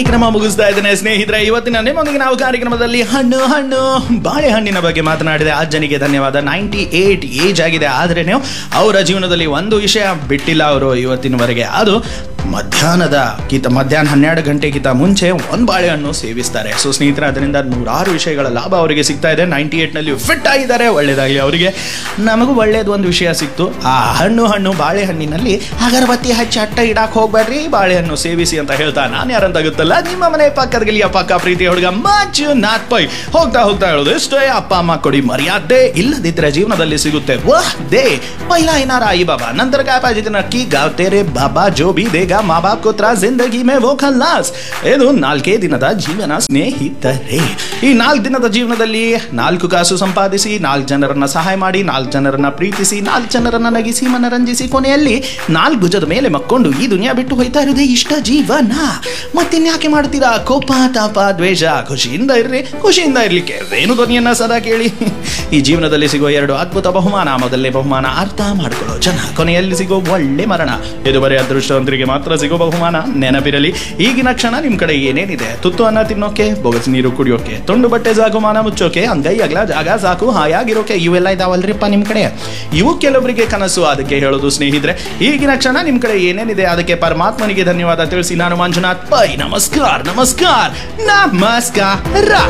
ಕಾರ್ಯಕ್ರಮ ಮುಗಿಸ್ತಾ ಇದ್ದೇನೆ ಸ್ನೇಹಿತರೆ ಇವತ್ತಿನ ನಿಮ್ಮೊಂದಿಗೆ ನಾವು ಕಾರ್ಯಕ್ರಮದಲ್ಲಿ ಹಣ್ಣು ಹಣ್ಣು ಬಾಳೆಹಣ್ಣಿನ ಬಗ್ಗೆ ಮಾತನಾಡಿದೆ ಅಜ್ಜನಿಗೆ ಧನ್ಯವಾದ ನೈಂಟಿ ಏಟ್ ಏಜ್ ಆಗಿದೆ ಆದ್ರೇನು ಅವರ ಜೀವನದಲ್ಲಿ ಒಂದು ವಿಷಯ ಬಿಟ್ಟಿಲ್ಲ ಅವರು ಇವತ್ತಿನವರೆಗೆ ಅದು ಮಧ್ಯಾಹ್ನದ ಕಿತ ಮಧ್ಯಾಹ್ನ ಹನ್ನೆರಡು ಗಂಟೆಗಿಂತ ಮುಂಚೆ ಒಂದು ಬಾಳೆಹಣ್ಣು ಸೇವಿಸ್ತಾರೆ ಸೊ ಸ್ನೇಹಿತರೆ ಅದರಿಂದ ನೂರಾರು ವಿಷಯಗಳ ಲಾಭ ಅವರಿಗೆ ಸಿಗ್ತಾ ಇದೆ ನೈಂಟಿ ಏಟ್ನಲ್ಲಿ ಫಿಟ್ ಆಗಿದ್ದಾರೆ ಒಳ್ಳೇದಾಗಲಿ ಅವರಿಗೆ ನಮಗೂ ಒಳ್ಳೇದು ಒಂದು ವಿಷಯ ಸಿಕ್ತು ಆ ಹಣ್ಣು ಹಣ್ಣು ಬಾಳೆಹಣ್ಣಿನಲ್ಲಿ ಅಗರಬತ್ತಿ ಹಚ್ಚಿ ಅಟ್ಟ ಇಡಾಕ್ ಹೋಗ್ಬೇಡ್ರಿ ಬಾಳೆಹಣ್ಣು ಸೇವಿಸಿ ಅಂತ ಹೇಳ್ತಾ ನಾನು ಯಾರಂತ ಗೊತ್ತಲ್ಲ ನಿಮ್ಮ ಮನೆ ಪಕ್ಕದ ಗಲಿಯ ಪಕ್ಕ ಪ್ರೀತಿ ಹುಡುಗ ಮಂಜು ನಾಥ್ ಪೈ ಹೋಗ್ತಾ ಹೋಗ್ತಾ ಹೇಳೋದು ಇಷ್ಟೇ ಅಪ್ಪ ಅಮ್ಮ ಕೊಡಿ ಮರ್ಯಾದೆ ಇಲ್ಲದಿದ್ರೆ ಜೀವನದಲ್ಲಿ ಸಿಗುತ್ತೆ ವಾಹ್ ದೇ ಪೈಲಾ ಏನಾರ आई बाबा नंतर काय पाहिजे ते नक्की गाव तेरे बाबा जो भी देगा ಮಾ ಬಾಪ್ ಕೋತ್ರ ಜಿಂದಗಿ ಮೇ ವೋ ಖಲ್ಲಾಸ್ ಇದು ನಾಲ್ಕೇ ದಿನದ ಜೀವನ ಸ್ನೇಹಿತರೆ ಈ ನಾಲ್ಕು ದಿನದ ಜೀವನದಲ್ಲಿ ನಾಲ್ಕು ಕಾಸು ಸಂಪಾದಿಸಿ ನಾಲ್ಕು ಜನರನ್ನ ಸಹಾಯ ಮಾಡಿ ನಾಲ್ಕು ಜನರನ್ನ ಪ್ರೀತಿಸಿ ನಾಲ್ಕು ಜನರನ್ನ ನಗಿಸಿ ಮನರಂಜಿಸಿ ಕೊನೆಯಲ್ಲಿ ನಾಲ್ಕು ಭುಜದ ಮೇಲೆ ಮಕ್ಕೊಂಡು ಈ ದುನಿಯಾ ಬಿಟ್ಟು ಹೋಯ್ತಾ ಇರೋದೇ ಇಷ್ಟ ಜೀವನ ಮತ್ತಿನ್ಯಾಕೆ ಮಾಡ್ತೀರಾ ಕೋಪ ತಾಪ ದ್ವೇಷ ಖುಷಿಯಿಂದ ಇರ್ರಿ ಖುಷಿಯಿಂದ ಇರ್ಲಿಕ್ಕೆ ರೇಣು ಧ್ವನಿಯನ್ನ ಸದಾ ಕೇಳಿ ಈ ಜೀವನದಲ್ಲಿ ಸಿಗುವ ಎರಡು ಅದ್ಭುತ ಬಹುಮಾನ ಮೊದಲನೇ ಬಹುಮಾನ ಅರ್ಥ ಮಾಡ್ಕೊಳ್ಳೋ ಜನ ಕೊನೆಯಲ್ಲಿ ಸಿಗೋ ಒಳ್ಳೆ ಮರಣ ಇದು ಬರೀ ಅದೃಷ್ಟವಂತರಿಗೆ ಮಾತ್ರ ಸಿಗೋ ಬಹುಮಾನ ನೆನಪಿರಲಿ ಈಗಿನ ಕ್ಷಣ ನಿಮ್ ಕಡೆ ಏನೇನಿದೆ ತುತ್ತು ಅನ್ನ ತಿನ್ನೋಕೆ ಬೊಗಸ್ ನೀರು ಕುಡಿಯೋಕೆ ತುಂಡು ಬಟ್ಟೆ ಜಾಗುಮಾನ ಮುಚ್ಚೋಕೆ ಅಂಗೈ ಅಗಲ ಜಾಗ ಸಾಕು ಹಾಯಾಗಿರೋಕೆ ಇವೆಲ್ಲ ಇದಾವಲ್ರಿಪ್ಪ ನಿಮ್ ಕಡೆ ಇವು ಕೆಲವರಿಗೆ ಕನಸು ಅದಕ್ಕೆ ಹೇಳೋದು ಸ್ನೇಹಿತರೆ ಈಗಿನ ಕ್ಷಣ ನಿಮ್ ಕಡೆ ಏನೇನಿದೆ ಅದಕ್ಕೆ ಪರಮಾತ್ಮನಿಗೆ ಧನ್ಯವಾದ ತಿಳಿಸಿ ನಾನು ಮಂಜುನಾಥ್ ಪೈ ನಮಸ್ಕಾರ ನಮಸ್ಕಾರ ನಮಸ್ಕಾರ